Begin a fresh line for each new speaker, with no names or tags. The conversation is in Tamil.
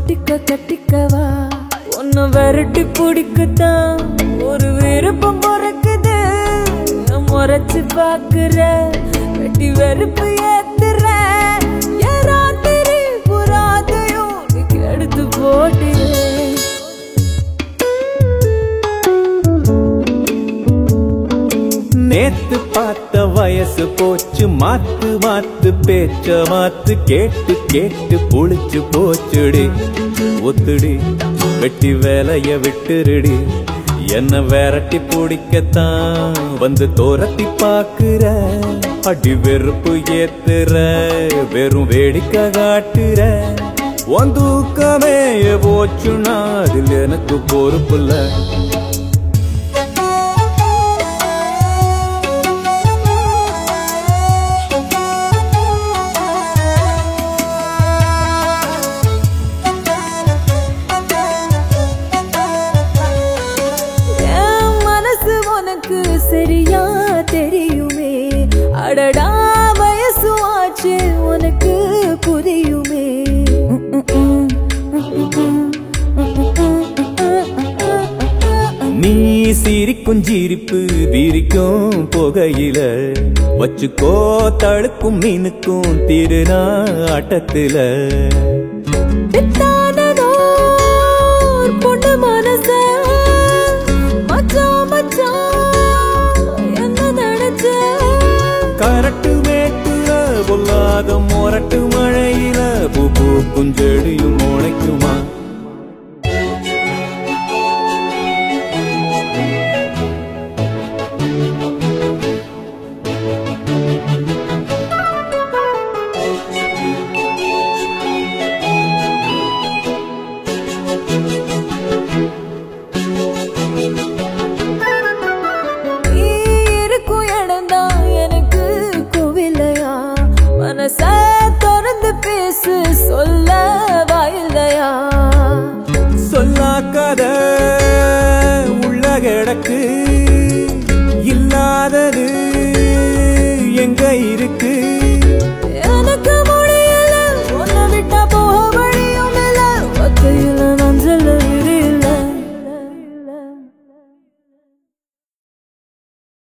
ஒட்டிக்க கட்டிக்கவா உன்னை விரட்டி பிடிக்கத்தான் ஒரு விருப்பம் பிறக்குது முறைச்சு பாக்குற வெட்டி வெறுப்பு ஏத்துற என் ராத்திரி புறாதையும் நீ கெடுத்து போட்டுற
நேத்து பார்த்த வயசு போச்சு மாத்து மாத்து பேச்ச மாத்து கேட்டு கேட்டு புளிச்சு போச்சுடி ஒத்துடி வெட்டி வேலைய விட்டுருடி என்ன விரட்டி பிடிக்கத்தான் வந்து தோரத்தி பாக்குற அடி வெறுப்பு ஏத்துற வெறும் வேடிக்கை காட்டுற உன் தூக்கமே போச்சுன்னா அதில் எனக்கு பொறுப்புல்ல
என் மனசு உனக்கு சரியா தெரியுமே அடடா வயசு ஆச்சு உனக்கு புரியுமே
நீ சிரிக்கும் சிரிப்பு விரிக்கும் புகையில வச்சுக்கோ தழுக்கும் மீனுக்கும் திருநா ஆட்டத்துல
பித்தானதோர் பொண்ணு மனச மச்சான் மச்சான் என்ன நினைச்ச
கரட்டு மேட்டுல பொல்லாத மொரட்டு மழையில பூ பூக்கும் செடியும் முளைக்கும்